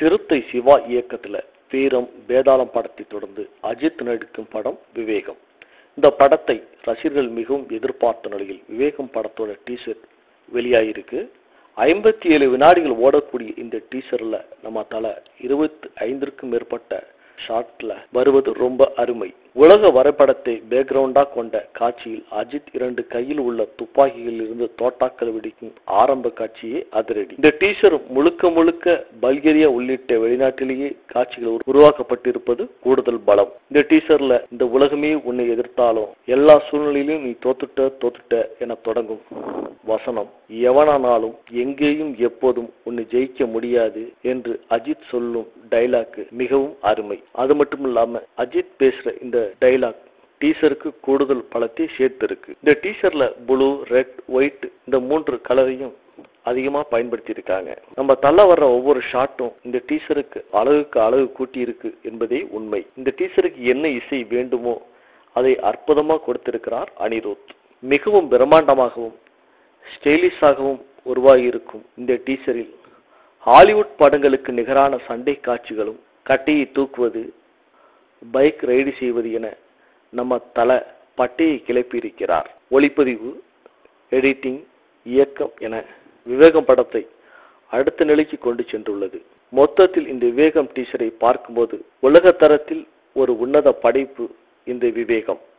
சிறுத்தை சிவா இயக்கத்துல வீரம் வேதாளம் படத்தை தொடர்ந்து அஜித் நடிக்கும் படம் விவேகம் இந்த படத்தை ரசிகர்கள் மிகவும் எதிர்பார்த்த நிலையில் விவேகம் படத்தோட டீசர் வெளியாயிருக்கு ஐம்பத்தி ஏழு வினாடிகள் ஓடக்கூடிய இந்த டீசர்ல நம்ம தல இருபத்தி ஐந்திற்கும் மேற்பட்ட ஷாட்ல வருவது ரொம்ப அருமை உலக வரைபடத்தை பேக்ரவுண்டா கொண்ட காட்சியில் அஜித் இரண்டு கையில் உள்ள துப்பாக்கியில் இருந்து தோட்டாக்கள் வெடிக்கும் ஆரம்ப காட்சியே அதிரடி இந்த டீசர் முழுக்க முழுக்க பல்கேரியா உள்ளிட்ட வெளிநாட்டிலேயே காட்சிகள் உருவாக்கப்பட்டிருப்பது கூடுதல் பலம் இந்த டீசர்ல இந்த உலகமே உன்னை எதிர்த்தாலும் எல்லா சூழ்நிலையிலும் நீ தோத்துட்ட தோத்துட்ட என தொடங்கும் வசனம் எவனானாலும் எங்கேயும் எப்போதும் உன்னை ஜெயிக்க முடியாது என்று அஜித் சொல்லும் டைலாக் மிகவும் அருமை அது மட்டும் இல்லாம அஜித் பேசுற இந்த டைலாக் டீசருக்கு கூடுதல் பலத்தை சேர்த்திருக்கு இந்த டீசர்ல ப்ளூ ரெட் ஒயிட் இந்த மூன்று கலரையும் அதிகமா பயன்படுத்தி இருக்காங்க நம்ம தள்ள வர்ற ஒவ்வொரு ஷாட்டும் இந்த டீசருக்கு அழகுக்கு அழகு கூட்டி இருக்கு என்பதே உண்மை இந்த டீசருக்கு என்ன இசை வேண்டுமோ அதை அற்புதமா கொடுத்திருக்கிறார் அனிருத் மிகவும் பிரம்மாண்டமாகவும் ஸ்டைலிஷாகவும் உருவாகி இருக்கும் இந்த டீசரில் ஹாலிவுட் படங்களுக்கு நிகரான சண்டை காட்சிகளும் கட்டையை தூக்குவது பைக் ரைடு செய்வது என நம்ம தல பட்டையை கிளப்பி இருக்கிறார் ஒளிப்பதிவு எடிட்டிங் இயக்கம் என விவேகம் படத்தை அடுத்த நிலைக்கு கொண்டு சென்றுள்ளது மொத்தத்தில் இந்த விவேகம் டீசரை பார்க்கும்போது உலக தரத்தில் ஒரு உன்னத படைப்பு இந்த விவேகம்